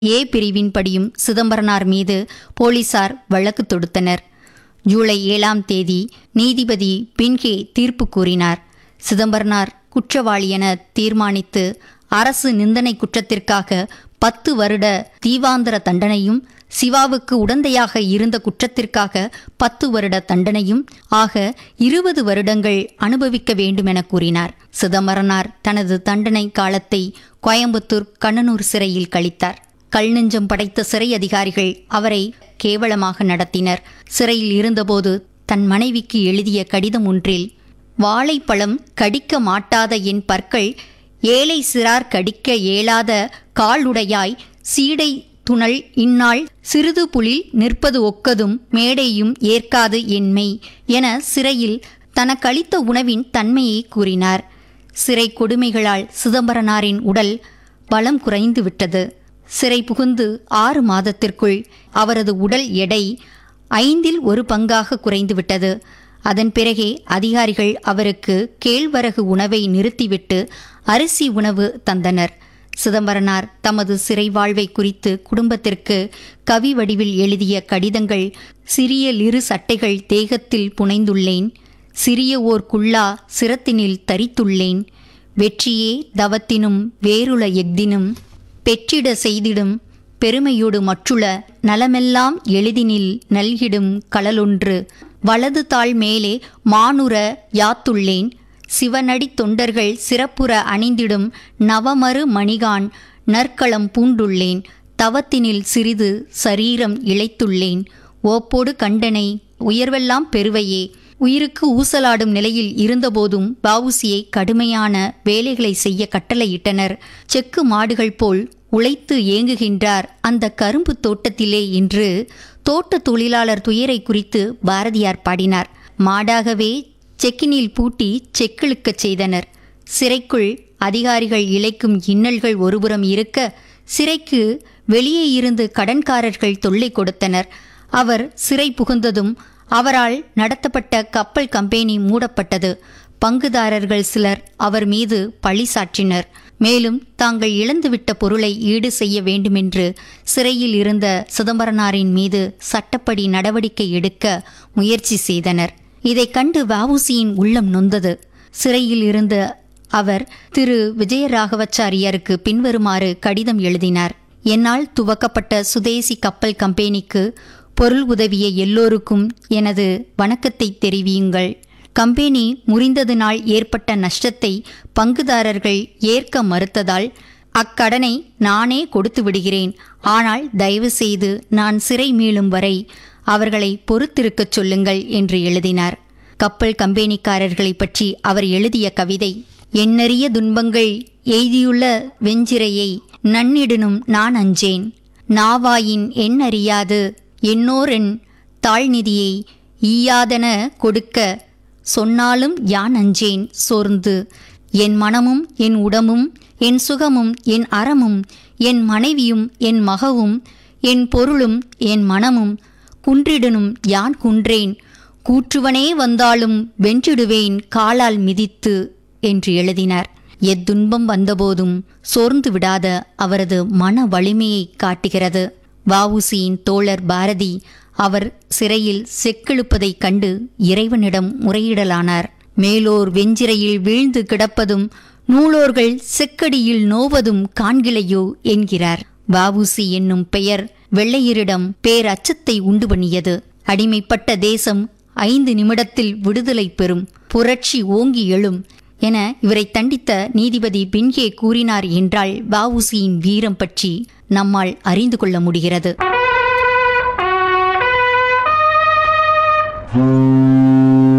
ஏ பிரிவின்படியும் சிதம்பரனார் மீது போலீசார் வழக்கு தொடுத்தனர் ஜூலை ஏழாம் தேதி நீதிபதி பின்கே தீர்ப்பு கூறினார் சிதம்பரனார் குற்றவாளி என தீர்மானித்து அரசு நிந்தனை குற்றத்திற்காக பத்து வருட தீவாந்தர தண்டனையும் சிவாவுக்கு உடந்தையாக இருந்த குற்றத்திற்காக பத்து வருட தண்டனையும் ஆக இருபது வருடங்கள் அனுபவிக்க வேண்டுமென கூறினார் சிதம்பரனார் தனது தண்டனை காலத்தை கோயம்புத்தூர் கண்ணனூர் சிறையில் கழித்தார் கல்நெஞ்சம் படைத்த சிறை அதிகாரிகள் அவரை கேவலமாக நடத்தினர் சிறையில் இருந்தபோது தன் மனைவிக்கு எழுதிய கடிதம் ஒன்றில் வாழைப்பழம் கடிக்க மாட்டாத என் பற்கள் ஏழை சிறார் கடிக்க இயலாத காலுடையாய் சீடை துணல் இந்நாள் சிறிது புலில் நிற்பது ஒக்கதும் மேடையும் ஏற்காது என்மை என சிறையில் தனக்களித்த உணவின் தன்மையை கூறினார் சிறை கொடுமைகளால் சிதம்பரனாரின் உடல் பலம் குறைந்து விட்டது சிறை புகுந்து ஆறு மாதத்திற்குள் அவரது உடல் எடை ஐந்தில் ஒரு பங்காக குறைந்துவிட்டது அதன் பிறகே அதிகாரிகள் அவருக்கு கேழ்வரகு உணவை நிறுத்திவிட்டு அரிசி உணவு தந்தனர் சிதம்பரனார் தமது சிறை வாழ்வை குறித்து குடும்பத்திற்கு கவி வடிவில் எழுதிய கடிதங்கள் சிறிய லிரு சட்டைகள் தேகத்தில் புனைந்துள்ளேன் சிறிய ஓர் குள்ளா சிரத்தினில் தரித்துள்ளேன் வெற்றியே தவத்தினும் வேறுள எஃதினும் பெற்றிட செய்திடும் பெருமையோடு மற்றுள நலமெல்லாம் எளிதினில் நல்கிடும் கலலொன்று வலது தாள் மேலே மானுர யாத்துள்ளேன் சிவனடி தொண்டர்கள் சிறப்புற அணிந்திடும் நவமறு மணிகான் நற்களம் பூண்டுள்ளேன் தவத்தினில் சிறிது சரீரம் இழைத்துள்ளேன் ஓப்போடு கண்டனை உயர்வெல்லாம் பெருவையே உயிருக்கு ஊசலாடும் நிலையில் இருந்தபோதும் பாவுசியை கடுமையான வேலைகளை செய்ய கட்டளையிட்டனர் செக்கு மாடுகள் போல் உழைத்து ஏங்குகின்றார் அந்த கரும்பு தோட்டத்திலே என்று தோட்ட தொழிலாளர் துயரை குறித்து பாரதியார் பாடினார் மாடாகவே செக்கினில் பூட்டி செக்கிழுக்கச் செய்தனர் சிறைக்குள் அதிகாரிகள் இழைக்கும் இன்னல்கள் ஒருபுறம் இருக்க சிறைக்கு வெளியே இருந்து கடன்காரர்கள் தொல்லை கொடுத்தனர் அவர் சிறை புகுந்ததும் அவரால் நடத்தப்பட்ட கப்பல் கம்பெனி மூடப்பட்டது பங்குதாரர்கள் சிலர் அவர் மீது பழி சாற்றினர் மேலும் தாங்கள் இழந்துவிட்ட பொருளை ஈடு செய்ய வேண்டுமென்று சிறையில் இருந்த சிதம்பரனாரின் மீது சட்டப்படி நடவடிக்கை எடுக்க முயற்சி செய்தனர் இதைக் கண்டு வவுசியின் உள்ளம் நொந்தது சிறையில் இருந்த அவர் திரு விஜயராகவச்சாரியாருக்கு பின்வருமாறு கடிதம் எழுதினார் என்னால் துவக்கப்பட்ட சுதேசி கப்பல் கம்பெனிக்கு பொருள் உதவிய எல்லோருக்கும் எனது வணக்கத்தை தெரிவியுங்கள் கம்பெனி முறிந்ததினால் ஏற்பட்ட நஷ்டத்தை பங்குதாரர்கள் ஏற்க மறுத்ததால் அக்கடனை நானே கொடுத்து விடுகிறேன் ஆனால் தயவு செய்து நான் சிறை மீளும் வரை அவர்களை பொறுத்திருக்கச் சொல்லுங்கள் என்று எழுதினார் கப்பல் கம்பெனிக்காரர்களை பற்றி அவர் எழுதிய கவிதை எண்ணறிய துன்பங்கள் எய்தியுள்ள வெஞ்சிரையை நன்னிடனும் நான் அஞ்சேன் நாவாயின் என் அறியாது என்னோரென் தாழ்நிதியை ஈயாதன கொடுக்க சொன்னாலும் யான் அஞ்சேன் சோர்ந்து என் மனமும் என் உடம்பும் என் சுகமும் என் அறமும் என் மனைவியும் என் மகவும் என் பொருளும் என் மனமும் குன்றிடனும் யான் குன்றேன் கூற்றுவனே வந்தாலும் வென்றிடுவேன் காலால் மிதித்து என்று எழுதினார் எத்துன்பம் வந்தபோதும் சோர்ந்து விடாத அவரது மன வலிமையை காட்டுகிறது வவுசியின் தோழர் பாரதி அவர் சிறையில் செக்கெழுப்பதைக் கண்டு இறைவனிடம் முறையிடலானார் மேலோர் வெஞ்சிரையில் வீழ்ந்து கிடப்பதும் நூலோர்கள் செக்கடியில் நோவதும் காண்கிலையோ என்கிறார் வவுசி என்னும் பெயர் வெள்ளையரிடம் பேரச்சத்தை உண்டு பண்ணியது அடிமைப்பட்ட தேசம் ஐந்து நிமிடத்தில் விடுதலை பெறும் புரட்சி ஓங்கி எழும் என இவரை தண்டித்த நீதிபதி பின்கே கூறினார் என்றால் வவுசியின் வீரம் பற்றி நம்மால் அறிந்து கொள்ள முடிகிறது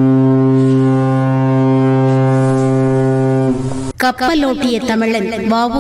கப்பலோட்டிய தமிழன் வாவு